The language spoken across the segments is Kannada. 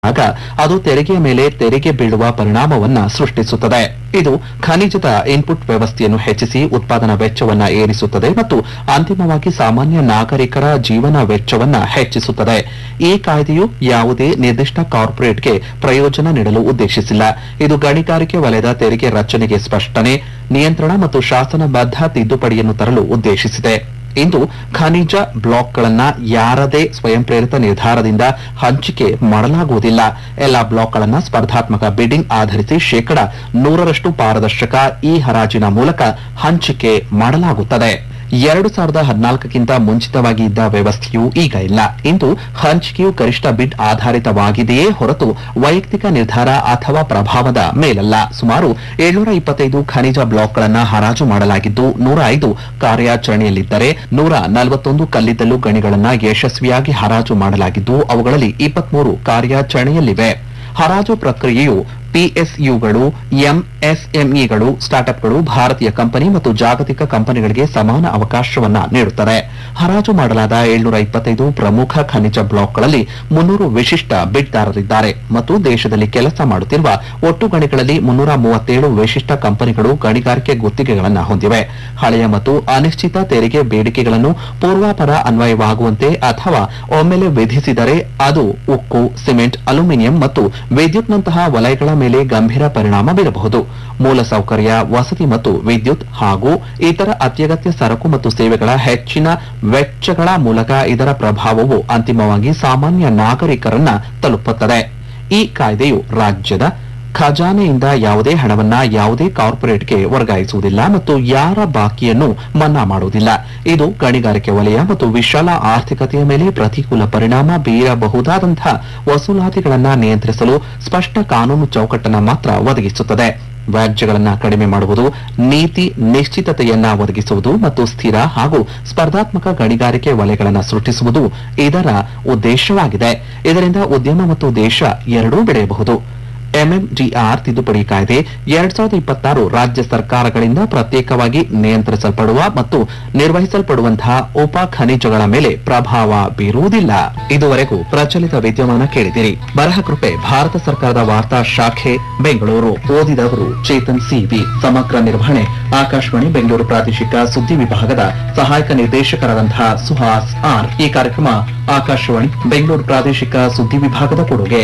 ಆಗ ಅದು ತೆರಿಗೆಯ ಮೇಲೆ ತೆರಿಗೆ ಬೀಳುವ ಪರಿಣಾಮವನ್ನ ಸೃಷ್ಟಿಸುತ್ತದೆ ಇದು ಖನಿಜದ ಇನ್ಪುಟ್ ವ್ಯವಸ್ಥೆಯನ್ನು ಹೆಚ್ಚಿಸಿ ಉತ್ಪಾದನಾ ವೆಚ್ಚವನ್ನ ಏರಿಸುತ್ತದೆ ಮತ್ತು ಅಂತಿಮವಾಗಿ ಸಾಮಾನ್ಯ ನಾಗರಿಕರ ಜೀವನ ವೆಚ್ಚವನ್ನ ಹೆಚ್ಚಿಸುತ್ತದೆ ಈ ಕಾಯ್ದೆಯು ಯಾವುದೇ ನಿರ್ದಿಷ್ಟ ಕಾರ್ಪೊರೇಟ್ಗೆ ಪ್ರಯೋಜನ ನೀಡಲು ಉದ್ದೇಶಿಸಿಲ್ಲ ಇದು ಗಣಿಗಾರಿಕೆ ವಲಯದ ತೆರಿಗೆ ರಚನೆಗೆ ಸ್ಪಷ್ಟನೆ ನಿಯಂತ್ರಣ ಮತ್ತು ಶಾಸನಬದ್ಧ ತಿದ್ದುಪಡಿಯನ್ನು ತರಲು ಉದ್ದೇಶಿಸಿದೆ ಇಂದು ಖನಿಜ ಬ್ಲಾಕ್ಗಳನ್ನ ಯಾರದೇ ಸ್ವಯಂ ಪ್ರೇರಿತ ನಿರ್ಧಾರದಿಂದ ಹಂಚಿಕೆ ಮಾಡಲಾಗುವುದಿಲ್ಲ ಎಲ್ಲಾ ಬ್ಲಾಕ್ಗಳನ್ನ ಸ್ಪರ್ಧಾತ್ಮಕ ಬಿಡ್ಡಿಂಗ್ ಆಧರಿಸಿ ಶೇಕಡ ನೂರರಷ್ಟು ಪಾರದರ್ಶಕ ಈ ಹರಾಜಿನ ಮೂಲಕ ಹಂಚಿಕೆ ಮಾಡಲಾಗುತ್ತದೆ ಎರಡು ಸಾವಿರದ ಹದಿನಾಲ್ಕಕ್ಕಿಂತ ಮುಂಚಿತವಾಗಿ ಇದ್ದ ವ್ಯವಸ್ಥೆಯು ಈಗ ಇಲ್ಲ ಇಂದು ಹಂಚಿಕೆಯು ಗರಿಷ್ಠ ಬಿಡ್ ಆಧಾರಿತವಾಗಿದೆಯೇ ಹೊರತು ವೈಯಕ್ತಿಕ ನಿರ್ಧಾರ ಅಥವಾ ಪ್ರಭಾವದ ಮೇಲಲ್ಲ ಸುಮಾರು ಏಳ್ನೂರ ಇಪ್ಪತ್ತೈದು ಖನಿಜ ಬ್ಲಾಕ್ಗಳನ್ನ ಹರಾಜು ಮಾಡಲಾಗಿದ್ದು ನೂರ ಐದು ಕಾರ್ಯಾಚರಣೆಯಲ್ಲಿದ್ದರೆ ನೂರ ನಲವತ್ತೊಂದು ಕಲ್ಲಿದ್ದಲು ಗಣಿಗಳನ್ನ ಯಶಸ್ವಿಯಾಗಿ ಹರಾಜು ಮಾಡಲಾಗಿದ್ದು ಅವುಗಳಲ್ಲಿ ಇಪ್ಪತ್ಮೂರು ಕಾರ್ಯಾಚರಣೆಯಲ್ಲಿವೆ ಹರಾಜು ಪ್ರಕ್ರಿಯೆಯು ಪಿಎಸ್ಯುಗಳು ಎಂಎಸ್ಎಂಇಗಳು ಸ್ಟಾರ್ಟ್ಅಪ್ಗಳು ಭಾರತೀಯ ಕಂಪನಿ ಮತ್ತು ಜಾಗತಿಕ ಕಂಪನಿಗಳಿಗೆ ಸಮಾನ ಅವಕಾಶವನ್ನ ನೀಡುತ್ತದೆ ಹರಾಜು ಮಾಡಲಾದ ಏಳ್ನೂರ ಇಪ್ಪತ್ತೈದು ಪ್ರಮುಖ ಖನಿಜ ಬ್ಲಾಕ್ಗಳಲ್ಲಿ ಮುನ್ನೂರು ವಿಶಿಷ್ಟ ಬಿಡ್ದಾರರಿದ್ದಾರೆ ಮತ್ತು ದೇಶದಲ್ಲಿ ಕೆಲಸ ಮಾಡುತ್ತಿರುವ ಒಟ್ಟು ಗಣಿಗಳಲ್ಲಿ ಮುನ್ನೂರ ಮೂವತ್ತೇಳು ವಿಶಿಷ್ಟ ಕಂಪನಿಗಳು ಗಣಿಗಾರಿಕೆ ಗುತ್ತಿಗೆಗಳನ್ನು ಹೊಂದಿವೆ ಹಳೆಯ ಮತ್ತು ಅನಿಶ್ಚಿತ ತೆರಿಗೆ ಬೇಡಿಕೆಗಳನ್ನು ಪೂರ್ವಾಪರ ಅನ್ವಯವಾಗುವಂತೆ ಅಥವಾ ಒಮ್ಮೆಲೆ ವಿಧಿಸಿದರೆ ಅದು ಉಕ್ಕು ಸಿಮೆಂಟ್ ಅಲ್ಯೂಮಿನಿಯಂ ಮತ್ತು ವಿದ್ಯುತ್ನಂತಹ ವಲಯಗಳ ಮೇಲೆ ಗಂಭೀರ ಪರಿಣಾಮ ಬೀರಬಹುದು ಮೂಲಸೌಕರ್ಯ ವಸತಿ ಮತ್ತು ವಿದ್ಯುತ್ ಹಾಗೂ ಇತರ ಅತ್ಯಗತ್ಯ ಸರಕು ಮತ್ತು ಸೇವೆಗಳ ಹೆಚ್ಚಿನ ವೆಚ್ಚಗಳ ಮೂಲಕ ಇದರ ಪ್ರಭಾವವು ಅಂತಿಮವಾಗಿ ಸಾಮಾನ್ಯ ನಾಗರಿಕರನ್ನ ತಲುಪುತ್ತದೆ ಈ ಕಾಯ್ದೆಯು ರಾಜ್ಯದ ಖಜಾನೆಯಿಂದ ಯಾವುದೇ ಹಣವನ್ನ ಯಾವುದೇ ಕಾರ್ಪೊರೇಟ್ಗೆ ವರ್ಗಾಯಿಸುವುದಿಲ್ಲ ಮತ್ತು ಯಾರ ಬಾಕಿಯನ್ನು ಮನ್ನಾ ಮಾಡುವುದಿಲ್ಲ ಇದು ಗಣಿಗಾರಿಕೆ ವಲಯ ಮತ್ತು ವಿಶಾಲ ಆರ್ಥಿಕತೆಯ ಮೇಲೆ ಪ್ರತಿಕೂಲ ಪರಿಣಾಮ ಬೀರಬಹುದಾದಂತಹ ವಸೂಲಾತಿಗಳನ್ನ ನಿಯಂತ್ರಿಸಲು ಸ್ಪಷ್ಟ ಕಾನೂನು ಚೌಕಟ್ಟನ್ನು ಮಾತ್ರ ಒದಗಿಸುತ್ತದೆ ವ್ಯಾಜ್ಯಗಳನ್ನ ಕಡಿಮೆ ಮಾಡುವುದು ನೀತಿ ನಿಶ್ಚಿತತೆಯನ್ನ ಒದಗಿಸುವುದು ಮತ್ತು ಸ್ಥಿರ ಹಾಗೂ ಸ್ಪರ್ಧಾತ್ಮಕ ಗಣಿಗಾರಿಕೆ ವಲಯಗಳನ್ನು ಸೃಷ್ಟಿಸುವುದು ಇದರ ಉದ್ದೇಶವಾಗಿದೆ ಇದರಿಂದ ಉದ್ಯಮ ಮತ್ತು ದೇಶ ಎರಡೂ ಬೆಳೆಯಬಹುದು ಎಂಎಂಡಿಆರ್ ತಿದ್ದುಪಡಿ ಕಾಯ್ದೆ ಎರಡ್ ಸಾವಿರದ ಇಪ್ಪತ್ತಾರು ರಾಜ್ಯ ಸರ್ಕಾರಗಳಿಂದ ಪ್ರತ್ಯೇಕವಾಗಿ ನಿಯಂತ್ರಿಸಲ್ಪಡುವ ಮತ್ತು ನಿರ್ವಹಿಸಲ್ಪಡುವಂತಹ ಉಪ ಖನಿಜಗಳ ಮೇಲೆ ಪ್ರಭಾವ ಬೀರುವುದಿಲ್ಲ ಇದುವರೆಗೂ ಪ್ರಚಲಿತ ವಿದ್ಯಮಾನ ಕೇಳಿದಿರಿ ಬರಹ ಕೃಪೆ ಭಾರತ ಸರ್ಕಾರದ ವಾರ್ತಾ ಶಾಖೆ ಬೆಂಗಳೂರು ಓದಿದವರು ಚೇತನ್ ಸಿವಿ ಸಮಗ್ರ ನಿರ್ವಹಣೆ ಆಕಾಶವಾಣಿ ಬೆಂಗಳೂರು ಪ್ರಾದೇಶಿಕ ಸುದ್ದಿ ವಿಭಾಗದ ಸಹಾಯಕ ನಿರ್ದೇಶಕರಾದಂತಹ ಸುಹಾಸ್ ಆರ್ ಈ ಕಾರ್ಯಕ್ರಮ ಆಕಾಶವಾಣಿ ಬೆಂಗಳೂರು ಪ್ರಾದೇಶಿಕ ಸುದ್ದಿ ವಿಭಾಗದ ಕೊಡುಗೆ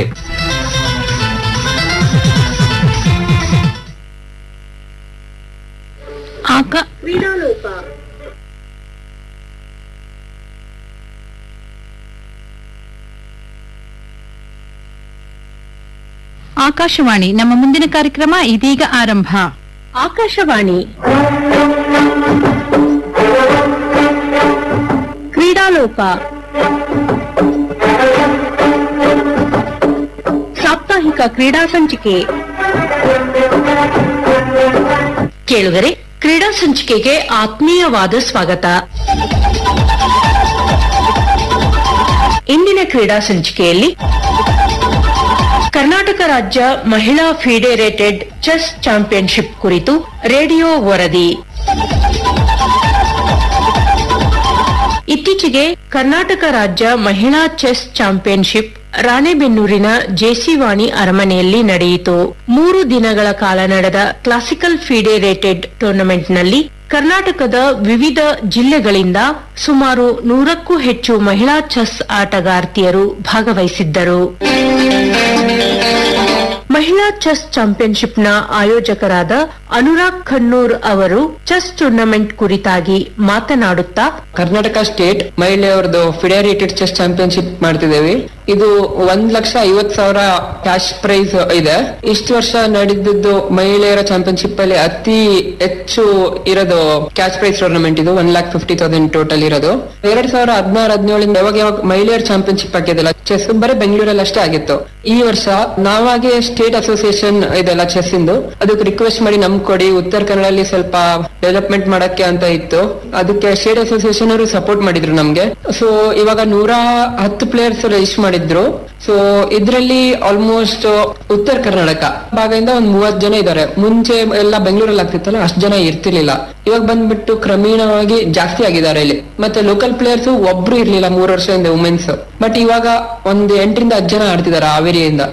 ಆಕ ಕ್ರೀಡಾಲೋಕ ಆಕಾಶವಾಣಿ ನಮ್ಮ ಮುಂದಿನ ಕಾರ್ಯಕ್ರಮ ಇದೀಗ ಆರಂಭ ಆಕಾಶವಾಣಿ ಕ್ರೀಡಾಲೋಕ ಸಾಪ್ತಾಹಿಕ ಕ್ರೀಡಾ ಸಂಚಿಕೆ ಕೇಳುಗರೆ ಕ್ರೀಡಾ ಸಂಚಿಕೆಗೆ ಆತ್ಮೀಯವಾದ ಸ್ವಾಗತ ಇಂದಿನ ಕ್ರೀಡಾ ಸಂಚಿಕೆಯಲ್ಲಿ ಕರ್ನಾಟಕ ರಾಜ್ಯ ಮಹಿಳಾ ಫಿಡೆರೇಟೆಡ್ ಚೆಸ್ ಚಾಂಪಿಯನ್ಶಿಪ್ ಕುರಿತು ರೇಡಿಯೋ ವರದಿ ಇತ್ತೀಚೆಗೆ ಕರ್ನಾಟಕ ರಾಜ್ಯ ಮಹಿಳಾ ಚೆಸ್ ಚಾಂಪಿಯನ್ಶಿಪ್ ರಾಣೆಬೆನ್ನೂರಿನ ಜೇಸಿವಾಣಿ ಅರಮನೆಯಲ್ಲಿ ನಡೆಯಿತು ಮೂರು ದಿನಗಳ ಕಾಲ ನಡೆದ ಕ್ಲಾಸಿಕಲ್ ಫಿಡೆರೇಟೆಡ್ ಟೂರ್ನಮೆಂಟ್ನಲ್ಲಿ ಕರ್ನಾಟಕದ ವಿವಿಧ ಜಿಲ್ಲೆಗಳಿಂದ ಸುಮಾರು ನೂರಕ್ಕೂ ಹೆಚ್ಚು ಮಹಿಳಾ ಚೆಸ್ ಆಟಗಾರ್ತಿಯರು ಭಾಗವಹಿಸಿದ್ದರು ಮಹಿಳಾ ಚೆಸ್ ಚಾಂಪಿಯನ್ಶಿಪ್ನ ಆಯೋಜಕರಾದ ಅನುರಾಗ್ ಖನ್ನೂರ್ ಅವರು ಚೆಸ್ ಟೂರ್ನಮೆಂಟ್ ಕುರಿತಾಗಿ ಮಾತನಾಡುತ್ತಾ ಕರ್ನಾಟಕ ಸ್ಟೇಟ್ ಮಹಿಳೆಯರದು ಫಿಡೆರೇಟೆಡ್ ಚೆಸ್ ಚಾಂಪಿಯನ್ಶಿಪ್ ಮಾಡ್ತಿದ್ದೇವೆ ಇದು ಒಂದ್ ಲಕ್ಷ ಐವತ್ ಸಾವಿರ ಕ್ಯಾಶ್ ಪ್ರೈಸ್ ಇದೆ ಇಷ್ಟು ವರ್ಷ ನಡೆದಿದ್ದು ಮಹಿಳೆಯರ ಚಾಂಪಿಯನ್ಶಿಪ್ ಅಲ್ಲಿ ಅತಿ ಹೆಚ್ಚು ಇರೋದು ಕ್ಯಾಶ್ ಪ್ರೈಸ್ ಟೂರ್ನಮೆಂಟ್ ಇದು one lakh fifty thousand total ಇರೋದು ಎರಡ್ ಸಾವಿರ ಹದಿನಾರು ಹದಿನೇಳಿಂದ ಯಾವಾಗ ಯಾವಾಗ ಮಹಿಳೆಯರ ಚಾಂಪಿಯನ್ಶಿಪ್ ಆಗಿದೆಲ್ಲ ಚೆಸ್ ಬರೀ ಬೆಂಗಳೂರಲ್ಲಿ ಅಷ್ಟೇ ಆಗಿತ್ತು ಈ ವರ್ಷ ನಾವಾಗೆ ಸ್ಟೇಟ್ ಅಸೋಸಿಯೇಷನ್ ಇದೆಲ್ಲ ಚೆಸ್ ಇಂದು ಅದಕ್ಕೆ ರಿಕ್ವೆಸ್ಟ್ ಮಾಡಿ ನಮ್ ಕೊಡಿ ಉತ್ತರ ಕನ್ನಡದಲ್ಲಿ ಸ್ವಲ್ಪ ಡೆವಲಪ್ಮೆಂಟ್ ಮಾಡಕ್ಕೆ ಅಂತ ಇತ್ತು ಅದಕ್ಕೆ ಸ್ಟೇಟ್ ಅಸೋಸಿಯೇಷನ್ ಅವರು ಸಪೋರ್ಟ್ ಮಾಡಿದ್ರು ನಮ್ಗೆ ಸೊ ಇವಾಗ ನೂರ ಹತ್ತು ಪ್ಲೇಯರ್ಸ್ ರಿಜಿಸ್ಟರ್ ಮಾಡಿದ್ರು ಸೊ ಇದ್ರಲ್ಲಿ ಆಲ್ಮೋಸ್ಟ್ ಉತ್ತರ ಕರ್ನಾಟಕ ಭಾಗದಿಂದ ಒಂದ್ ಮೂವತ್ ಜನ ಇದ್ದಾರೆ ಮುಂಚೆ ಎಲ್ಲ ಬೆಂಗಳೂರಲ್ಲಿ ಆಗ್ತಿತ್ತಲ್ಲ ಅಷ್ಟು ಜನ ಇರ್ತಿರ್ಲಿಲ್ಲ ಇವಾಗ ಬಂದ್ಬಿಟ್ಟು ಕ್ರಮೇಣವಾಗಿ ಜಾಸ್ತಿ ಆಗಿದ್ದಾರೆ ಇಲ್ಲಿ ಮತ್ತೆ ಲೋಕಲ್ ಪ್ಲೇಯರ್ಸ್ ಒಬ್ರು ಇರ್ಲಿಲ್ಲ ಮೂರ್ ವರ್ಷದಿಂದ ವುಮೆನ್ಸ್ ಬಟ್ ಇವಾಗ ಒಂದ್ ಎಂಟರಿಂದ ಹತ್ತು ಜನ ಆಡ್ತಿದ್ದಾರೆ ಹಾವೇರಿಯಿಂದ